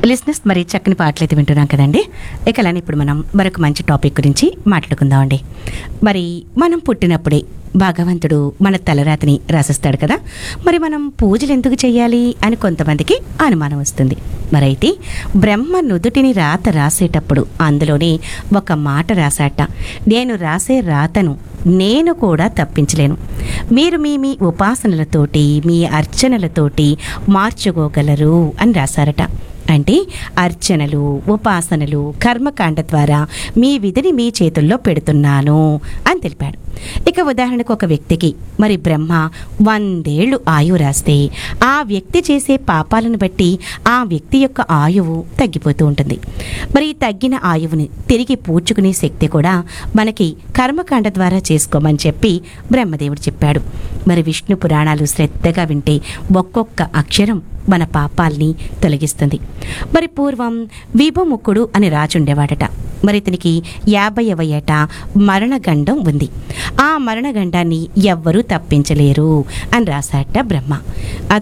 లిస్నెస్ మరి చక్కని పాటలు అయితే వింటున్నాం కదండి ఇక అలానే ఇప్పుడు మనం మరొక మంచి టాపిక్ గురించి మాట్లాడుకుందామండి మరి మనం పుట్టినప్పుడే భగవంతుడు మన తలరాతిని రాసిస్తాడు కదా మరి మనం పూజలు ఎందుకు చేయాలి అని కొంతమందికి అనుమానం వస్తుంది మరైతే బ్రహ్మ నుదుటిని రాత రాసేటప్పుడు అందులోనే ఒక మాట రాశాట నేను రాసే రాతను నేను కూడా తప్పించలేను మీరు మీ మీ ఉపాసనలతోటి మీ అర్చనలతోటి మార్చుకోగలరు అని రాశారట అంటే అర్చనలు ఉపాసనలు కర్మకాండ ద్వారా మీ విధిని మీ చేతుల్లో పెడుతున్నాను అని తెలిపాడు ఇక ఉదాహరణకు ఒక వ్యక్తికి మరి బ్రహ్మ వందేళ్లు ఆయువు రాస్తే ఆ వ్యక్తి చేసే పాపాలను బట్టి ఆ వ్యక్తి యొక్క ఆయువు తగ్గిపోతూ ఉంటుంది మరి ఈ తగ్గిన ఆయువుని తిరిగి పూడ్చుకునే శక్తి కూడా మనకి కర్మకాండ ద్వారా చేసుకోమని చెప్పి బ్రహ్మదేవుడు చెప్పాడు మరి విష్ణు పురాణాలు శ్రద్ధగా వింటే ఒక్కొక్క అక్షరం మన పాపాల్ని తొలగిస్తుంది మరి పూర్వం విభముఖుడు అని రాజు ఉండేవాడట మరి ఇతనికి యాభైవ ఏట మరణగండం ఉంది ఆ మరణగండాన్ని ఎవ్వరూ తప్పించలేరు అని రాశాట బ్రహ్మ